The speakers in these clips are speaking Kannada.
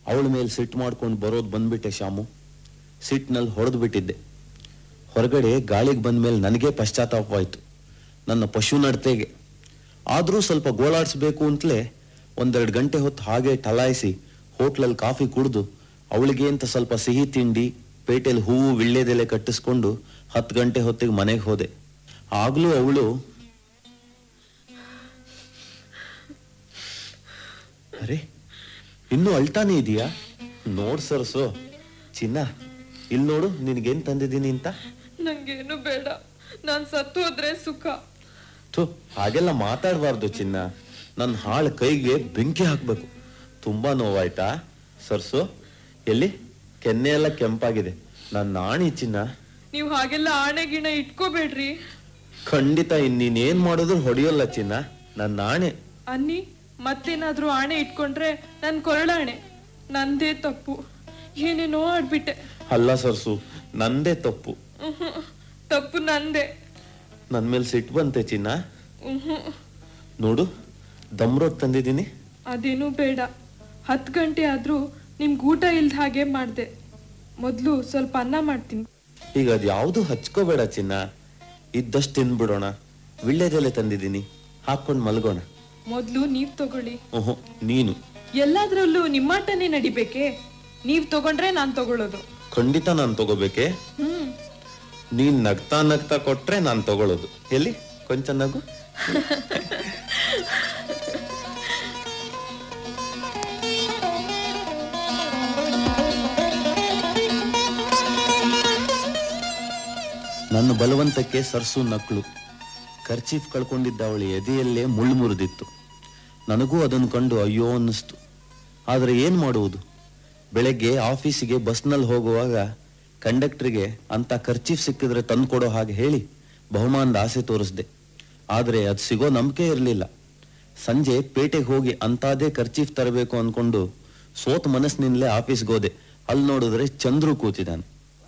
ಅವಳ ಮೇಲೆ ಸಿಟ್ಟು ಮಾಡ್ಕೊಂಡು ಬರೋದು ಬಂದ್ಬಿಟ್ಟೆ ಶಾಮು ಸಿಟ್ನಲ್ಲಿ ಹೊಡೆದು ಬಿಟ್ಟಿದ್ದೆ ಹೊರಗಡೆ ಗಾಳಿಗೆ ಬಂದ ಮೇಲೆ ನನಗೆ ಪಶ್ಚಾತ್ತಾಪವಾಯಿತು ನನ್ನ ಪಶು ನಡತೆಗೆ ಆದರೂ ಸ್ವಲ್ಪ ಗೋಳಾಡಿಸ್ಬೇಕು ಅಂತಲೇ ಒಂದೆರಡು ಗಂಟೆ ಹೊತ್ತು ಹಾಗೆ ಟಲಾಯಿಸಿ ಹೋಟ್ಲಲ್ಲಿ ಕಾಫಿ ಕುಡಿದು ಅವಳಿಗೆ ಅಂತ ಸ್ವಲ್ಪ ಸಿಹಿ ತಿಂಡಿ ಪೇಟೆಯಲ್ಲಿ ಹೂವು ವಿಳ್ಳೆದೆಲೆ ಕಟ್ಟಿಸ್ಕೊಂಡು ಹತ್ತು ಗಂಟೆ ಹೊತ್ತಿಗೆ ಮನೆಗೆ ಹೋದೆ ಆಗ್ಲೂ ಅವಳು ಅರೆ ಇನ್ನೂ ಅಳ್ತಾನೆ ಇದೆಯಾ ನೋಡ್ ಸರ್ಸು ಚಿನ್ನ ಇಲ್ಲಿ ನೋಡು ನಿನಗೇನ್ ತಂದಿದ್ದೀನಿ ಅಂತ ನಂಗೇನು ಬೇಡ ನಾನ್ ಸತ್ತು ಹೋದ್ರೆ ಸುಖ ಥು ಹಾಗೆಲ್ಲ ಮಾತಾಡಬಾರ್ದು ಚಿನ್ನ ನನ್ನ ಹಾಳು ಕೈಗೆ ಬೆಂಕಿ ಹಾಕ್ಬೇಕು ತುಂಬಾ ನೋವಾಯ್ತಾ ಸರ್ಸು ಎಲ್ಲಿ ಕೆನ್ನೆ ಎಲ್ಲ ಕೆಂಪಾಗಿದೆ ನನ್ನ ನಾಣಿ ಚಿನ್ನ ನೀವ್ ಹಾಗೆಲ್ಲ ಆಣೆ ಗಿಣ ಇಟ್ಕೋಬೇಡ್ರಿ ಖಂಡಿತ ಇನ್ನೀನೇನ್ ಮಾಡಿದ್ರು ಹೊಡೆಯೋಲ್ಲ ಚಿನ್ನ ನನ್ನ ನಾಣೆ ಅನ್ನಿ ಮತ್ತೇನಾದ್ರೂ ಆಣೆ ಇಟ್ಕೊಂಡ್ರೆ ನನ್ ಕೊರಳಾಣೆ ನಂದೇ ತಪ್ಪು ಏನೇನೋ ಆಡ್ಬಿಟ್ಟೆ ಅಲ್ಲ ಸರ್ಸು ನಂದೇ ತಪ್ಪು ಉಹು, ತಪ್ಪು ನಂದೇ ನನ್ ಮೇಲೆ ಸಿಟ್ಟು ಬಂತೆ ಚಿನ್ನ ಉಹು, ನೋಡು ದಮ್ ರೊಟ್ಟಿ ತಂದಿದ್ದೀನಿ ಅದೇನೂ ಬೇಡ ಹತ್ತು ಗಂಟೆ ಆದ್ರೂ ನಿಮ್ಗೆ ಊಟ ಇಲ್ದ ಹಾಗೆ ಮಾಡ್ದೆ ಮೊದ್ಲು ಸ್ವಲ್ಪ ಅನ್ನ ಮಾಡ್ತೀನಿ ಈಗ ಅದು ಯಾವುದು ಹಚ್ಕೋಬೇಡ ಚಿನ್ನ ಇದ್ದಷ್ಟು ತಿಂದ್ಬಿಡೋಣ ವಿಳ್ಳೆದೆಲೆ ತಂದಿದ್ದೀನಿ ಹಾಕೊಂಡು ಮಲ್ಗೋಣ ಮೊದ್ಲು ನೀವ್ ತಗೊಳ್ಳಿ ಓಹೋ ನೀನು ಎಲ್ಲಾದ್ರಲ್ಲೂ ನಿಮ್ಮಾಟನೇ ನಡಿಬೇಕೆ ನೀವ್ ತಗೊಂಡ್ರೆ ನಾನ್ ತಗೊಳ್ಳೋದು ಖಂಡಿತ ನಾನು ತಗೋಬೇಕೆ ಹ್ಮ್ ನೀನ್ ನಗ್ತಾ ನಗ್ತಾ ಕೊಟ್ರೆ ನಾನು ತಗೊಳ್ಳೋದು ಎಲ್ಲಿ ಕೊಂಚ ನಗು ನನ್ನ ಬಲವಂತಕ್ಕೆ ಸರ್ಸು ನಕ್ಳು ಖರ್ಚೀಫ್ ಕಳ್ಕೊಂಡಿದ್ದ ಅವಳ ಎದೆಯಲ್ಲೇ ಮುಳ್ಳು ಮುರಿದಿತ್ತು ನನಗೂ ಅದನ್ನು ಕಂಡು ಅಯ್ಯೋ ಅನ್ನಿಸ್ತು ಆದರೆ ಏನು ಮಾಡುವುದು ಬೆಳಗ್ಗೆ ಆಫೀಸಿಗೆ ಬಸ್ನಲ್ಲಿ ಹೋಗುವಾಗ ಕಂಡಕ್ಟರ್ಗೆ ಅಂತ ಖರ್ಚೀಫ್ ಸಿಕ್ಕಿದ್ರೆ ತಂದು ಕೊಡೋ ಹಾಗೆ ಹೇಳಿ ಬಹುಮಾನದ ಆಸೆ ತೋರಿಸ್ದೆ ಆದರೆ ಅದು ಸಿಗೋ ನಂಬಿಕೆ ಇರಲಿಲ್ಲ ಸಂಜೆ ಪೇಟೆಗೆ ಹೋಗಿ ಅಂತಾದೇ ಖರ್ಚೀಫ್ ತರಬೇಕು ಅನ್ಕೊಂಡು ಸೋತ್ ಮನಸ್ಸಿನಿಂದಲೇ ಆಫೀಸ್ಗೆ ಹೋದೆ ಅಲ್ಲಿ ನೋಡಿದ್ರೆ ಚಂದ್ರು ಕೂತಿದ್ದಾನೆ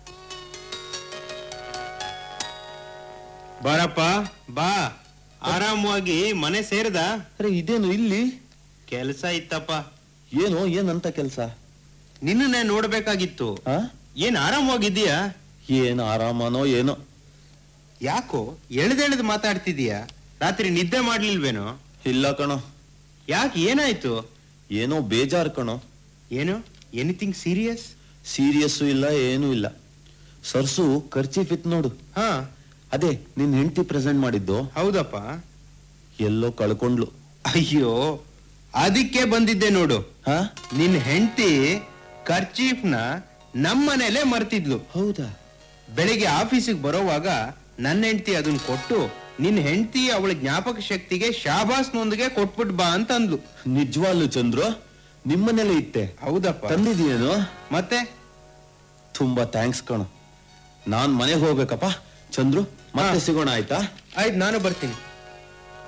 ಬಾರಪ್ಪ ಬಾ ಆರಾಮವಾಗಿ ಮನೆ ಸೇರ್ದ ಅರೆ ಇದೇನು ಇಲ್ಲಿ ಕೆಲಸ ಇತ್ತಪ್ಪ ಏನೋ ಏನಂತ ಕೆಲಸ ನಿನ್ನನ್ನೇ ನೋಡ್ಬೇಕಾಗಿತ್ತು ಆ ಏನ್ ಆರಾಮವಾಗಿದ್ದೀಯಾ ಏನು ಆರಾಮನೋ ಏನೋ ಯಾಕೋ ಎಳ್ದೆಳ್ದು ಮಾತಾಡ್ತಿದೀಯಾ ರಾತ್ರಿ ನಿದ್ದೆ ಮಾಡ್ಲಿಲ್ವೇನೋ ಇಲ್ಲ ಕಣೋ ಯಾಕೆ ಏನಾಯ್ತು ಏನೋ ಬೇಜಾರ್ ಕಣೋ ಏನು ಎನಿಥಿಂಗ್ ಸೀರಿಯಸ್ ಸೀರಿಯಸ್ಸು ಇಲ್ಲ ಏನೂ ಇಲ್ಲ ಸರ್ಸು ಖರ್ಚೀಫ್ ಇತ್ತು ನೋಡು ಹಾ ಅದೇ ನಿನ್ ಹೆಂಡತಿ ಪ್ರೆಸೆಂಟ್ ಮಾಡಿದ್ದು ಹೌದಪ್ಪ ಎಲ್ಲೋ ಕಳ್ಕೊಂಡ್ಲು ಅಯ್ಯೋ ಅದಕ್ಕೆ ಬಂದಿದ್ದೆ ನೋಡು ಹಾ ನಿನ್ ಹೆಂಡತಿ ಕರ್ಚೀಫ್ನ ನಮ್ಮನೇಲೆ ಮರ್ತಿದ್ಲು ಹೌದಾ ಬೆಳಿಗ್ಗೆ ಆಫೀಸಿಗೆ ಬರೋವಾಗ ನನ್ನ ಹೆಂಡತಿ ಅದನ್ನ ಕೊಟ್ಟು ನಿನ್ ಹೆಂಡತಿ ಅವಳ ಜ್ಞಾಪಕ ಶಕ್ತಿಗೆ ಶಾಬಾಸ್ನೊಂದಿಗೆ ಕೊಟ್ಬಿಟ್ ಬಾ ಅಂತ ಅಂದ್ಲು ನಿಜವಾಗ್ಲು ಚಂದ್ರು ನಿಮ್ಮನೇಲೆ ಇತ್ತೆ ಹೌದಪ್ಪ ತಂದಿದೀಯೇನು ಮತ್ತೆ ತುಂಬಾ ಥ್ಯಾಂಕ್ಸ್ ಕಣೋ ನಾನ್ ಮನೆಗೆ ಹೋಗ್ಬೇಕಪ್ಪ ಚಂದ್ರು ಮತ್ತೆ ಹಾ. ಸಿಗೋಣ ಆಯ್ತಾ ಆಯ್ತು ನಾನು ಬರ್ತೀನಿ